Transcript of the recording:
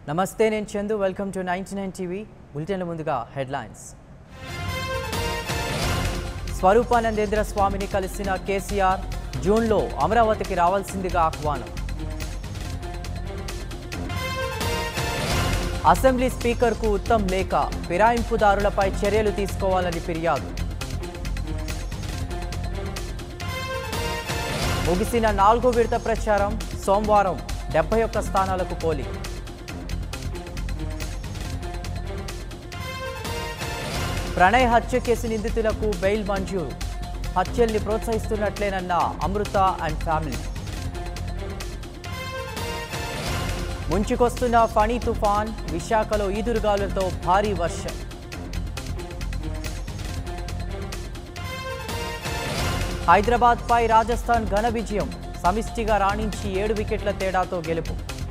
నమస్తే నేను Chandu welcome to ninety nine TV బులెటిన్ల ముందుగా హెడ్లైన్స్ స్వరూపానందేంద్ర స్వామిని కలిసిన కేసీఆర్ జూన్లో అమరావతికి రావాల్సిందిగా ఆహ్వానం అసెంబ్లీ స్పీకర్కు ఉత్తమ్ లేఖ ఫిరాయింపుదారులపై చర్యలు తీసుకోవాలని ఫిర్యాదు ముగిసిన నాలుగో విడత ప్రచారం సోమవారం డెబ్బై ఒక్క స్థానాలకు పోలింగ్ ప్రణయ్ హత్య కేసు నిందితులకు బెయిల్ మంజూరు హత్యల్ని ప్రోత్సహిస్తున్నట్లేనన్న అమృత అండ్ ఫ్యామిలీ ముంచుకొస్తున్న ఫణి తుఫాన్ విశాఖలో ఈదురుగాలులతో భారీ వర్షం హైదరాబాద్పై రాజస్థాన్ ఘన విజయం సమిష్టిగా రాణించి ఏడు వికెట్ల తేడాతో గెలుపు